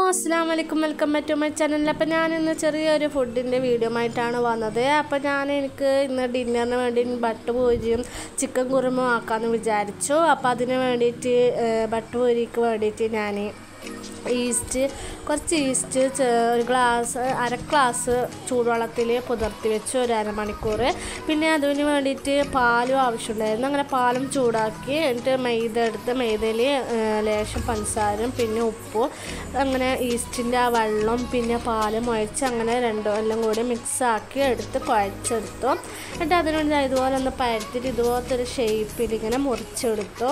അസ്സാം വലൈക്കും welcome back to my channel അപ്പോൾ ഞാൻ ഇന്ന് ചെറിയൊരു ഫുഡിൻ്റെ വീഡിയോ ആയിട്ടാണ് വന്നത് അപ്പോൾ ഞാൻ എനിക്ക് ഇന്ന് ഡിന്നറിന് വേണ്ടി ബട്ട് പൂരിയും ചിക്കൻ കുറുമ ആക്കാമെന്ന് വിചാരിച്ചു അപ്പോൾ അതിന് വേണ്ടിയിട്ട് ഏഹ്, ബട്ട് പൂരിക്ക് വേണ്ടിയിട്ട് ഞാൻ ഈസ്റ്റ് കുറച്ച് ഈസ്റ്റ് ചെ- ഒരു ഗ്ലാസ് അര ഗ്ലാസ് ചൂടുവെള്ളത്തിൽ കുതിർത്തി വെച്ച് ഒരു അരമണിക്കൂർ പിന്നെ അതിന് വേണ്ടിയിട്ട് പാലും ആവശ്യമുണ്ടായിരുന്നു അങ്ങനെ പാലും ചൂടാക്കി എന്നിട്ട് മൈദ എടുത്ത് മൈദയിൽ ലേശം പഞ്ചസാരയും പിന്നെ ഉപ്പും അങ്ങനെ ഈസ്റ്റിൻ്റെ ആ വെള്ളം പിന്നെ പാലും ഒഴിച്ച് അങ്ങനെ രണ്ടും എല്ലാം കൂടി മിക്സ് ആക്കി എടുത്ത് കുഴച്ചെടുത്തു എന്നിട്ട് അതിനുവേണ്ടി ഇതുപോലെ ഒന്ന് പരത്തിയിട്ട് ഇതുപോലത്തെ ഒരു ഷേപ്പിൽ ഇങ്ങനെ മുറിച്ചെടുത്തു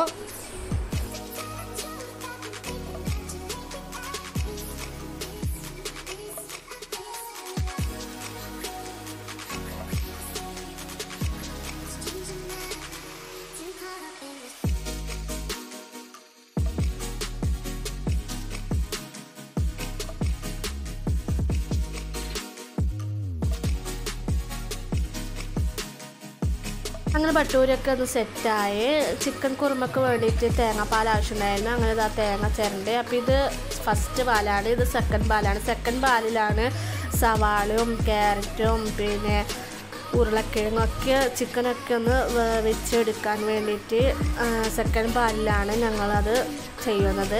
അങ്ങനെ ബട്ടൂരൊക്കെ ഒന്ന് സെറ്റായി ചിക്കൻ കുറുമക്ക് വേണ്ടിയിട്ട് തേങ്ങാപ്പാൽ ആവശ്യമുണ്ടായിരുന്നു അങ്ങനെ ഇതാ തേങ്ങ ചിരണ്ട് അപ്പോൾ ഇത് ഫസ്റ്റ് പാലാണ് ഇത് സെക്കൻഡ് പാലാണ് സെക്കൻഡ് പാലിലാണ് സവാളയും ക്യാരറ്റും പിന്നെ ഉരുളക്കിഴങ്ങൊക്കെ ചിക്കനൊക്കെ ഒന്ന് വേ- വെച്ചെടുക്കാൻ വേണ്ടിയിട്ട് സെക്കൻഡ് പാലിലാണ് ഞങ്ങളത് ചെയ്യുന്നത്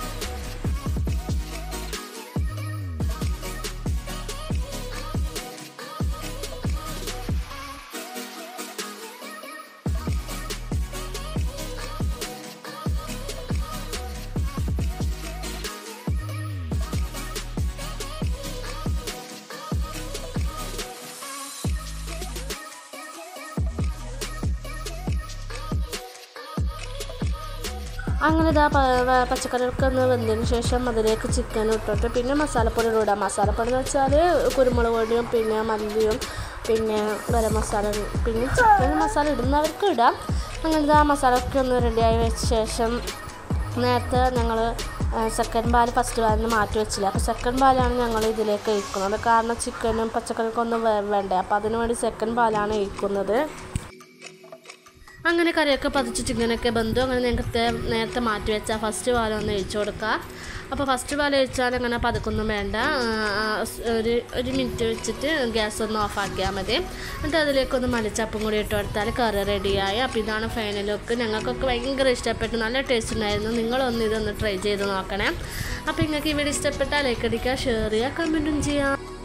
അങ്ങനെ ഇതാ പ- വ- പച്ചക്കറികൾക്ക് ഒന്ന് വെന്തതിന് ശേഷം അതിലേക്ക് ചിക്കൻ ഇട്ടിട്ട് പിന്നെ മസാലപ്പൊടി ഇടാം മസാലപ്പൊടി എന്ന് വെച്ചാൽ കുരുമുളക് പൊടിയും പിന്നെ മല്ലിയും പിന്നെ ഗരം മസാല പിന്നെ ചിക്കൻ മസാല ഇടുന്നവർക്ക് ഇടാം അങ്ങനെ ഇതാ മസാല ഒക്കെ ഒന്ന് റെഡിയായി വെച്ച ശേഷം നേരത്തെ ഞങ്ങൾ സെക്കൻഡ് പാൽ ഫസ്റ്റ് പാലിന് മാറ്റി വെച്ചില്ല അപ്പോൾ സെക്കൻഡ് പാലാണ് ഞങ്ങൾ ഇതിലേക്ക് ഒഴിക്കുന്നത് കാരണം ചിക്കനും പച്ചക്കറിക്കും ഒന്നും വേ- വേണ്ടേ അപ്പോൾ അതിനു വേണ്ടി സെക്കൻഡ് പാലാണ് ഒഴിക്കുന്നത് അങ്ങനെ കറിയൊക്കെ പതിച്ച് ചിക്കനൊക്കെ ബന്ധു അങ്ങനെ നേരത്തെ നേരത്തെ മാറ്റി വെച്ചാൽ ഫസ്റ്റ് പാലം ഒന്ന് ഒഴിച്ചു കൊടുക്കുക അപ്പോൾ ഫസ്റ്റ് പാൽ ഒഴിച്ചാൽ അങ്ങനെ പതുക്കൊന്നും വേണ്ട ആ, ആ, സ് ഒരു ഒരു മിനിറ്റ് വെച്ചിട്ട് ഗ്യാസ് ഒന്ന് ഓഫാക്കിയാൽ മതി എന്നിട്ട് അതിലേക്കൊന്ന് മല്ലിച്ചപ്പും കൂടി ഇട്ട് കൊടുത്താൽ കറി റെഡിയായി അപ്പോൾ ഇതാണ് ഫൈനൽ ലുക്ക് ഞങ്ങൾക്കൊക്കെ ഭയങ്കര ഇഷ്ടപ്പെട്ടു നല്ല ടേസ്റ്റ് ഉണ്ടായിരുന്നു നിങ്ങളൊന്ന് ഇതൊന്ന് ട്രൈ ചെയ്ത് നോക്കണേ അപ്പോൾ നിങ്ങൾക്ക് ഈ വീഡിയോ ഇഷ്ടപ്പെട്ടാൽ ലൈക്ക് അടിക്കുക ഷെയർ ചെയ്യുക കമൻറ്റും ചെയ്യാം